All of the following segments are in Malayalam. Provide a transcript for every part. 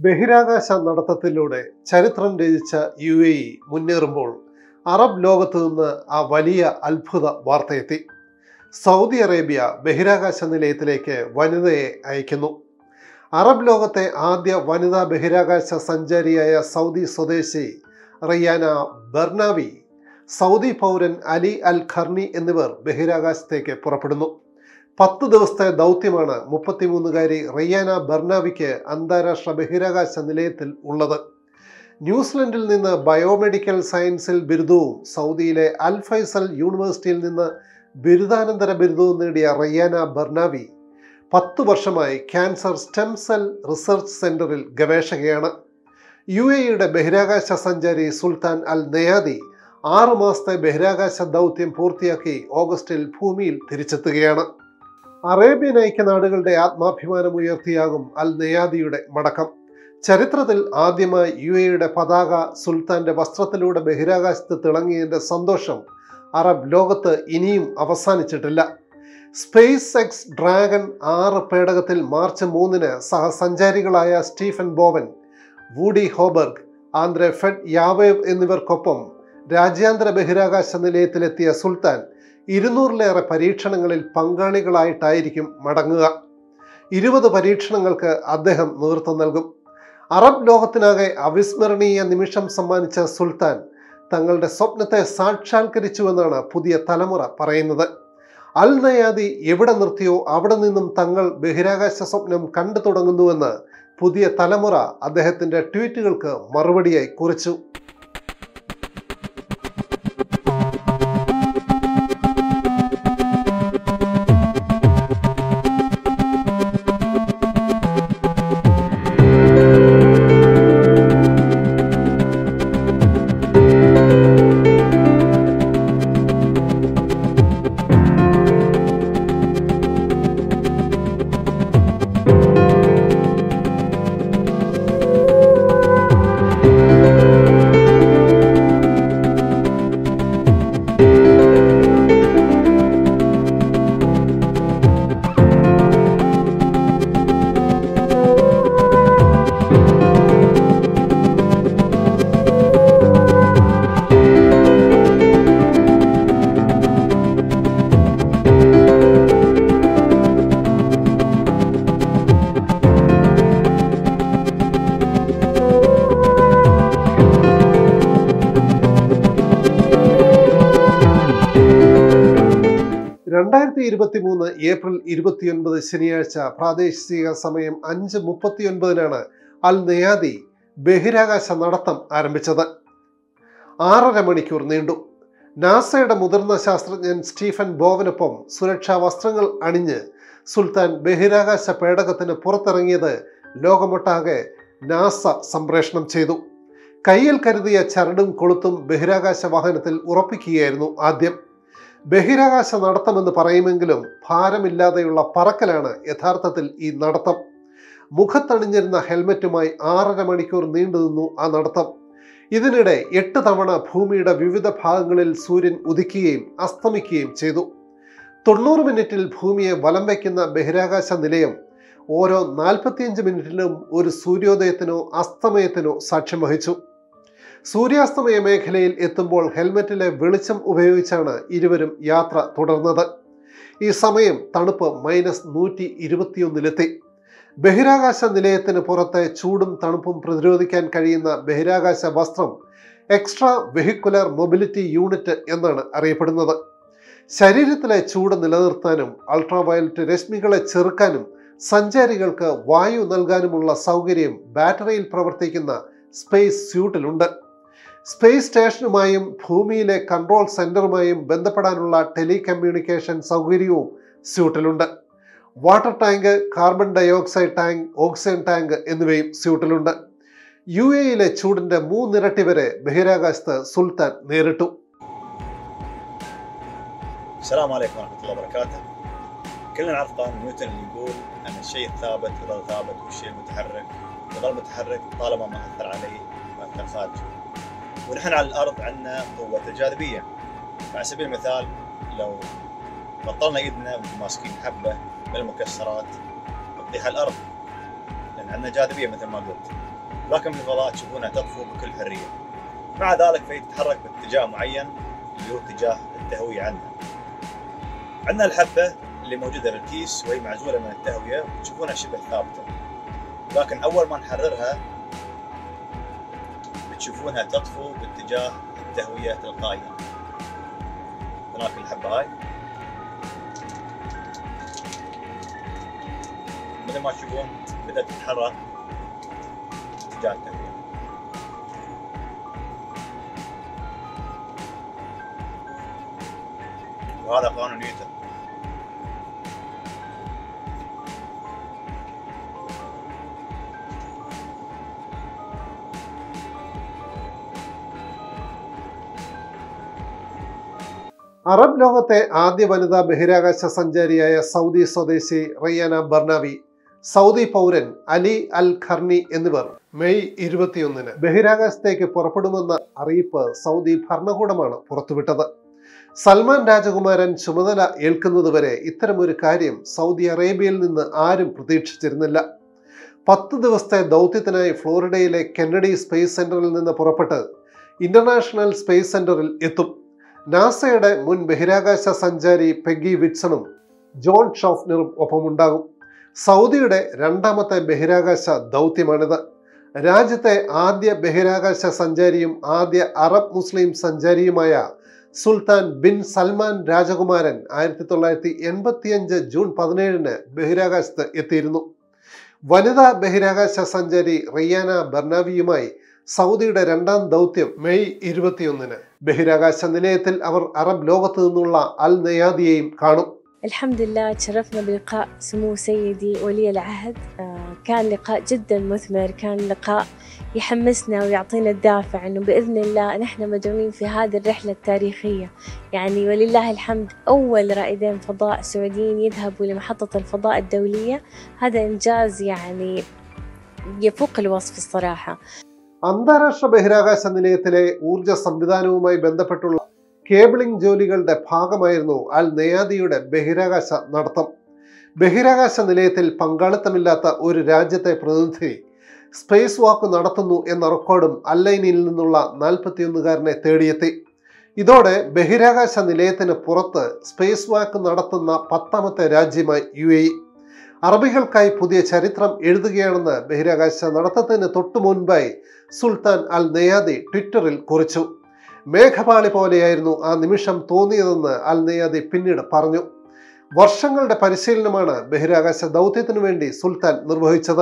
ബഹിരാകാശ നടത്തത്തിലൂടെ ചരിത്രം രചിച്ച യു എ ഇ മുന്നേറുമ്പോൾ അറബ് ലോകത്ത് നിന്ന് ആ വലിയ അത്ഭുത വാർത്തയെത്തി സൗദി അറേബ്യ ബഹിരാകാശ നിലയത്തിലേക്ക് വനിതയെ അയക്കുന്നു അറബ് ലോകത്തെ ആദ്യ വനിതാ ബഹിരാകാശ സഞ്ചാരിയായ സൗദി സ്വദേശി റിയാന ബർനാവി സൗദി പൗരൻ അലി അൽ ഖർണി എന്നിവർ ബഹിരാകാശത്തേക്ക് പുറപ്പെടുന്നു പത്ത് ദിവസത്തെ ദൗത്യമാണ് മുപ്പത്തിമൂന്നുകാരി റിയാന ബർനാവിക്ക് അന്താരാഷ്ട്ര ബഹിരാകാശ നിലയത്തിൽ ഉള്ളത് ന്യൂസിലൻഡിൽ നിന്ന് ബയോമെഡിക്കൽ സയൻസിൽ ബിരുദവും സൗദിയിലെ അൽ ഫൈസൽ യൂണിവേഴ്സിറ്റിയിൽ നിന്ന് ബിരുദാനന്തര ബിരുദവും നേടിയ റയ്യാന ബർനാവി പത്തു വർഷമായി ക്യാൻസർ സ്റ്റെം സെൽ റിസർച്ച് സെന്ററിൽ ഗവേഷകയാണ് യു എയുടെ ബഹിരാകാശ സഞ്ചാരി സുൽത്താൻ അൽ നയാദി ആറു മാസത്തെ ബഹിരാകാശ ദൗത്യം പൂർത്തിയാക്കി ഓഗസ്റ്റിൽ ഭൂമിയിൽ തിരിച്ചെത്തുകയാണ് അറേബ്യൻ ഐക്യനാടുകളുടെ ആത്മാഭിമാനം ഉയർത്തിയാകും അൽ നയാദിയുടെ മടക്കം ചരിത്രത്തിൽ ആദ്യമായി യു എയുടെ പതാക സുൽത്താന്റെ വസ്ത്രത്തിലൂടെ ബഹിരാകാശത്ത് തിളങ്ങിയതിന്റെ സന്തോഷം അറബ് ലോകത്ത് ഇനിയും അവസാനിച്ചിട്ടില്ല സ്പേസ് എക്സ് ഡ്രാഗൺ ആറ് പേടകത്തിൽ മാർച്ച് മൂന്നിന് സഹസഞ്ചാരികളായ Stephen Bowen Woody Hoberg Andrey Fedyaev എന്നിവർക്കൊപ്പം രാജ്യാന്തര ബഹിരാകാശ നിലയത്തിലെത്തിയ സുൽത്താൻ ഇരുന്നൂറിലേറെ പരീക്ഷണങ്ങളിൽ പങ്കാളികളായിട്ടായിരിക്കും മടങ്ങുക ഇരുപത് പരീക്ഷണങ്ങൾക്ക് അദ്ദേഹം നേതൃത്വം നൽകും അറബ് ലോകത്തിനാകെ അവിസ്മരണീയ നിമിഷം സമ്മാനിച്ച സുൽത്താൻ തങ്ങളുടെ സ്വപ്നത്തെ സാക്ഷാത്കരിച്ചുവെന്നാണ് പുതിയ തലമുറ പറയുന്നത് അൽ നയാദി എവിടെ നിർത്തിയോ അവിടെ നിന്നും തങ്ങൾ ബഹിരാകാശ സ്വപ്നം കണ്ടു തുടങ്ങുന്നുവെന്ന് പുതിയ തലമുറ അദ്ദേഹത്തിന്റെ ട്വീറ്റുകൾക്ക് മറുപടിയായി കുറിച്ചു രണ്ടായിരത്തി ഇരുപത്തി മൂന്ന് ഏപ്രിൽ ഇരുപത്തിയൊൻപത് ശനിയാഴ്ച പ്രാദേശിക സമയം അഞ്ച് മുപ്പത്തിയൊൻപതിനാണ് അൽ നയാദി ബഹിരാകാശ നടത്തം ആരംഭിച്ചത് ആറര മണിക്കൂർ നീണ്ടു നാസയുടെ മുതിർന്ന ശാസ്ത്രജ്ഞൻ സ്റ്റീഫൻ ബോവനൊപ്പം സുരക്ഷാ വസ്ത്രങ്ങൾ അണിഞ്ഞ് സുൽത്താൻ ബഹിരാകാശ പേടകത്തിന് പുറത്തിറങ്ങിയത് ലോകമൊട്ടാകെ നാസ സംപ്രേഷണം ചെയ്തു കയ്യിൽ കരുതിയ ചരടും കൊളുത്തും ബഹിരാകാശ വാഹനത്തിൽ ഉറപ്പിക്കുകയായിരുന്നു ആദ്യം ബഹിരാകാശ നടത്തമെന്ന് പറയുമെങ്കിലും ഭാരമില്ലാതെയുള്ള പറക്കലാണ് യഥാർത്ഥത്തിൽ ഈ നടത്തം മുഖത്തണിഞ്ഞിരുന്ന ഹെൽമറ്റുമായി ആറര മണിക്കൂർ നീണ്ടുനിന്നു ആ നടത്തം ഇതിനിടെ എട്ട് തവണ ഭൂമിയുടെ വിവിധ ഭാഗങ്ങളിൽ സൂര്യൻ ഉദിക്കുകയും അസ്തമിക്കുകയും ചെയ്തു തൊണ്ണൂറ് മിനിറ്റിൽ ഭൂമിയെ വലം വയ്ക്കുന്ന ബഹിരാകാശ നിലയം ഓരോ നാൽപ്പത്തിയഞ്ച് മിനിറ്റിലും ഒരു സൂര്യോദയത്തിനോ അസ്തമയത്തിനോ സാക്ഷ്യം വഹിച്ചു സൂര്യാസ്തമയ മേഖലയിൽ എത്തുമ്പോൾ ഹെൽമറ്റിലെ വെളിച്ചം ഉപയോഗിച്ചാണ് ഇരുവരും യാത്ര തുടർന്നത് ഈ സമയം തണുപ്പ് മൈനസ് നൂറ്റി ഇരുപത്തിയൊന്നിലെത്തി ബഹിരാകാശ നിലയത്തിന് പുറത്തെ ചൂടും തണുപ്പും പ്രതിരോധിക്കാൻ കഴിയുന്ന ബഹിരാകാശ വസ്ത്രം എക്സ്ട്രാ വെഹിക്കുലർ മൊബിലിറ്റി യൂണിറ്റ് എന്നാണ് അറിയപ്പെടുന്നത് ശരീരത്തിലെ ചൂട് നിലനിർത്താനും അൾട്രാവയലറ്റ് രശ്മികളെ ചെറുക്കാനും സഞ്ചാരികൾക്ക് വായു നൽകാനുമുള്ള സൗകര്യം ബാറ്ററിയിൽ പ്രവർത്തിക്കുന്ന സ്പേസ് സ്യൂട്ടിലുണ്ട് സ്പേസ് സ്റ്റേഷനുമായും ഭൂമിയിലെ കൺട്രോൾ സെന്ററുമായും ബന്ധപ്പെടാനുള്ള ടെലികമ്മ്യൂണിക്കേഷൻ സൗകര്യവും സ്യൂട്ടിലുണ്ട് water tank carbon dioxide tank oxygen tank എന്നിവയും സ്യൂട്ടിലുണ്ട് യു എയിലെ ചൂടിന്റെ മൂന്നിരട്ടി വരെ ബഹിരാകാശത്ത് സുൽത്താൻ നേരിട്ടു السلام عليكم ورحمة الله وبركاته. كلنا نعرف قانون نيوتن اللي يقول أن الشيء الثابت يظل ثابت والشيء المتحرك يظل متحرك طالما ما أثر عليه وأثر خارجه. ونحن على الأرض عندنا قوة الجاذبية. على سبيل المثال لو بطلنا ايدنا وماسكين حبة من المكسرات تطيح على الأرض لأن عندنا جاذبية مثل ما قلت. لكن في الفضاء تشوفونها تطفو بكل حريه مع ذلك فهي تتحرك باتجاه معين اللي هو اتجاه التهويه عندنا عندنا الحبه اللي موجوده بالكيس وهي معزوله من التهويه تشوفونها شبه ثابته لكن اول ما نحررها بتشوفونها تطفو باتجاه التهويه تلقائيا هناك الحبه هاي مثل ما تشوفون بدات تتحرك اتجاه التهويه وهذا قانون نيوتن അറബ് ലോകത്തെ ആദ്യ വനിതാ ബഹിരാകാശ സഞ്ചാരിയായ സൗദി സ്വദേശി റയ്യാന ബർണാവി സൗദി പൗരൻ അലി അൽ ഖർണി എന്നിവർ മെയ് ഇരുപത്തിയൊന്നിന് ബഹിരാകാശത്തേക്ക് പുറപ്പെടുമെന്ന അറിയിപ്പ് സൗദി ഭരണകൂടമാണ് പുറത്തുവിട്ടത് സൽമാൻ രാജകുമാരൻ ചുമതല ഏൽക്കുന്നതുവരെ ഇത്തരമൊരു കാര്യം സൗദി അറേബ്യയിൽ നിന്ന് ആരും പ്രതീക്ഷിച്ചിരുന്നില്ല പത്ത് ദിവസത്തെ ദൗത്യത്തിനായി ഫ്ലോറിഡയിലെ കെന്നഡി സ്പേസ് സെന്ററിൽ നിന്ന് പുറപ്പെട്ട് ഇന്റർനാഷണൽ സ്പേസ് സെന്ററിൽ എത്തും നാസയുടെ മുൻ ബഹിരാകാശ സഞ്ചാരി പെഗി വിറ്റ്സണും ജോൺ ഷോഫ്നറും ഒപ്പമുണ്ടാകും സൗദിയുടെ രണ്ടാമത്തെ ബഹിരാകാശ ദൗത്യമാണിത് രാജ്യത്തെ ആദ്യ ബഹിരാകാശ സഞ്ചാരിയും ആദ്യ അറബ് മുസ്ലിം സഞ്ചാരിയുമായ സുൽത്താൻ ബിൻ സൽമാൻ രാജകുമാരൻ ആയിരത്തി തൊള്ളായിരത്തി എൺപത്തിയഞ്ച് ജൂൺ പതിനേഴിന് ബഹിരാകാശത്ത് എത്തിയിരുന്നു വനിതാ ബഹിരാകാശ സഞ്ചാരി റിയാന ബർണാവിയുമായി സൗദിയുടെ രണ്ടാം ദൗത്യം മെയ് ഇരുപത്തിയൊന്നിന് ബഹിരാകാശ നിലയത്തിൽ അവർ അറബ് ലോകത്തു നിന്നുള്ള അൽ നയാദിയെയും കാണും الحمد لله تشرفنا بلقاء سمو سيدي ولي العهد آه، كان لقاء جدا مثمر كان لقاء يحمسنا ويعطينا الدافع انه باذن الله نحن مدعوين في هذه الرحله التاريخيه يعني ولله الحمد اول رائدين فضاء سعوديين يذهبوا لمحطه الفضاء الدوليه هذا انجاز يعني يفوق الوصف الصراحه അന്താരാഷ്ട്ര ബഹിരാകാശ നിലയത്തിലെ ഊർജ സംവിധാനവുമായി ബന്ധപ്പെട്ടുള്ള കേബിളിംഗ് ജോലികളുടെ ഭാഗമായിരുന്നു അൽ നെയാദിയുടെ ബഹിരാകാശ നടത്തം ബഹിരാകാശ നിലയത്തിൽ പങ്കാളിത്തമില്ലാത്ത ഒരു രാജ്യത്തെ പ്രതിനിധി സ്പേസ് വാക്ക് നടത്തുന്നു എന്ന റെക്കോർഡും അല്ലൈനിൽ നിന്നുള്ള നാൽപ്പത്തിയൊന്നുകാരനെ തേടിയെത്തി ഇതോടെ ബഹിരാകാശ നിലയത്തിന് പുറത്ത് സ്പേസ് വാക്ക് നടത്തുന്ന പത്താമത്തെ രാജ്യമായി യു എ അറബികൾക്കായി പുതിയ ചരിത്രം എഴുതുകയാണെന്ന് ബഹിരാകാശ നടത്തത്തിന് തൊട്ടു മുൻപായി സുൽത്താൻ അൽ നെയാദി ട്വിറ്ററിൽ കുറിച്ചു മേഘപാളി പോലെയായിരുന്നു ആ നിമിഷം തോന്നിയതെന്ന് അൽ നെയാദി പിന്നീട് പറഞ്ഞു വർഷങ്ങളുടെ പരിശീലനമാണ് ബഹിരാകാശ ദൗത്യത്തിനു വേണ്ടി സുൽത്താൻ നിർവഹിച്ചത്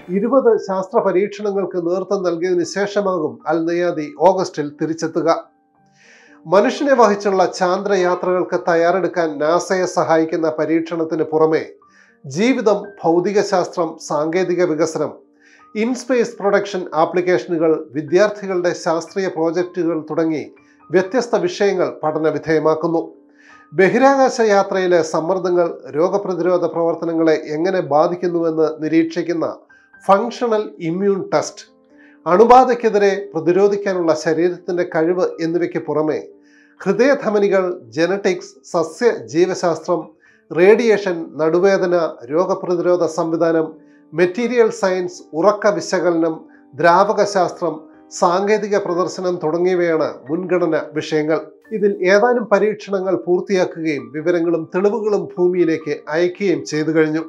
ഇരുപത് ശാസ്ത്ര പരീക്ഷണങ്ങൾക്ക് നേതൃത്വം നൽകിയതിനു ശേഷമാകും അൽ നയാദി ഓഗസ്റ്റിൽ തിരിച്ചെത്തുക മനുഷ്യനെ വഹിച്ചുള്ള ചാന്ദ്രയാത്രകൾക്ക് തയ്യാറെടുക്കാൻ നാസയെ സഹായിക്കുന്ന പരീക്ഷണത്തിന് പുറമെ ജീവിതം ഭൗതികശാസ്ത്രം സാങ്കേതിക വികസനം ഇൻസ്പേസ് പ്രൊഡക്ഷൻ ആപ്ലിക്കേഷനുകൾ വിദ്യാർത്ഥികളുടെ ശാസ്ത്രീയ പ്രോജക്റ്റുകൾ തുടങ്ങി വ്യത്യസ്ത വിഷയങ്ങൾ പഠന വിധേയമാക്കുന്നു ബഹിരാകാശ യാത്രയിലെ സമ്മർദ്ദങ്ങൾ രോഗപ്രതിരോധ പ്രവർത്തനങ്ങളെ എങ്ങനെ ബാധിക്കുന്നുവെന്ന് നിരീക്ഷിക്കുന്ന ഫങ്ഷണൽ ഇമ്മ്യൂൺ ടെസ്റ്റ് അണുബാധയ്ക്കെതിരെ പ്രതിരോധിക്കാനുള്ള ശരീരത്തിന്റെ കഴിവ് എന്നിവയ്ക്ക് പുറമെ ഹൃദയധമനികൾ ജനറ്റിക്സ് സസ്യ ജീവശാസ്ത്രം റേഡിയേഷൻ നടുവേദന രോഗപ്രതിരോധ സംവിധാനം മെറ്റീരിയൽ സയൻസ് ഉറക്ക വിശകലനം ദ്രാവകശാസ്ത്രം സാങ്കേതിക പ്രദർശനം തുടങ്ങിയവയാണ് മുൻഗണന വിഷയങ്ങൾ ഇതിൽ ഏതാനും പരീക്ഷണങ്ങൾ പൂർത്തിയാക്കുകയും വിവരങ്ങളും തെളിവുകളും ഭൂമിയിലേക്ക് അയക്കുകയും ചെയ്തു കഴിഞ്ഞു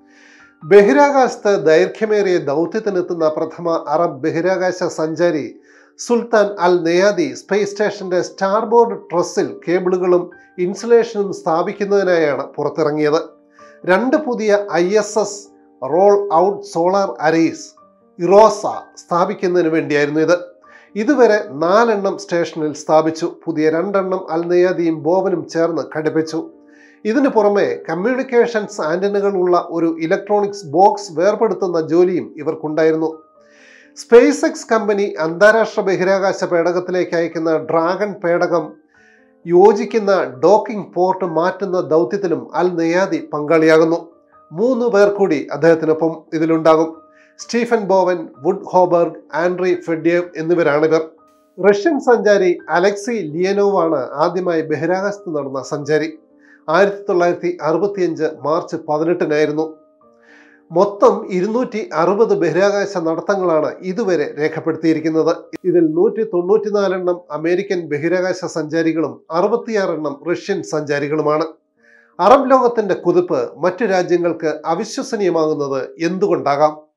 ബഹിരാകാശത്ത് ദൈർഘ്യമേറിയ ദൗത്യത്തിനെത്തുന്ന പ്രഥമ അറബ് ബഹിരാകാശ സഞ്ചാരി സുൽത്താൻ അൽ നെയാദി സ്പേസ് സ്റ്റേഷന്റെ സ്റ്റാർബോർഡ് ട്രസ്സിൽ കേബിളുകളും ഇൻസുലേഷനും സ്ഥാപിക്കുന്നതിനായാണ് പുറത്തിറങ്ങിയത് രണ്ട് പുതിയ I S S roll out solar arrays IROSA സ്ഥാപിക്കുന്നതിന് വേണ്ടിയായിരുന്നു ഇത് ഇതുവരെ നാലെണ്ണം സ്റ്റേഷനിൽ സ്ഥാപിച്ചു പുതിയ രണ്ടെണ്ണം അൽനയാദിയും ബോവനും ചേർന്ന് ഘടിപ്പിച്ചു ഇതിനു പുറമെ കമ്മ്യൂണിക്കേഷൻസ് ആന്റനുകളുള്ള ഒരു ഇലക്ട്രോണിക്സ് ബോക്സ് വേർപെടുത്തുന്ന ജോലിയും ഇവർക്കുണ്ടായിരുന്നു സ്പേസ് എക്സ് കമ്പനി അന്താരാഷ്ട്ര ബഹിരാകാശ പേടകത്തിലേക്ക് അയക്കുന്ന ഡ്രാഗൺ പേടകം യോജിക്കുന്ന ഡോക്കിംഗ് പോർട്ട് മാറ്റുന്ന ദൗത്യത്തിലും അൽ നെയാദി പങ്കാളിയാകുന്നു മൂന്ന് പേർ കൂടി അദ്ദേഹത്തിനൊപ്പം ഇതിലുണ്ടാകും Stephen Bowen Wood Hoberg Andrey Fedyaev എന്നിവരാണിവർ റഷ്യൻ സഞ്ചാരി അലക്സി ലിയനോവാണ് ആദ്യമായി ബഹിരാകാശത്ത് നടന്ന സഞ്ചാരി ആയിരത്തി തൊള്ളായിരത്തി അറുപത്തിയഞ്ച് മാർച്ച് പതിനെട്ടിനായിരുന്നു മൊത്തം ഇരുന്നൂറ്റി അറുപത് ബഹിരാകാശ നടത്തങ്ങളാണ് ഇതുവരെ രേഖപ്പെടുത്തിയിരിക്കുന്നത് ഇതിൽ നൂറ്റി തൊണ്ണൂറ്റിനാലെണ്ണം അമേരിക്കൻ ബഹിരാകാശ സഞ്ചാരികളും അറുപത്തിയാറെണ്ണം റഷ്യൻ സഞ്ചാരികളുമാണ് അറബ് ലോകത്തിന്റെ കുതിപ്പ് മറ്റു രാജ്യങ്ങൾക്ക് അവിശ്വസനീയമാകുന്നത് എന്തുകൊണ്ടാകാം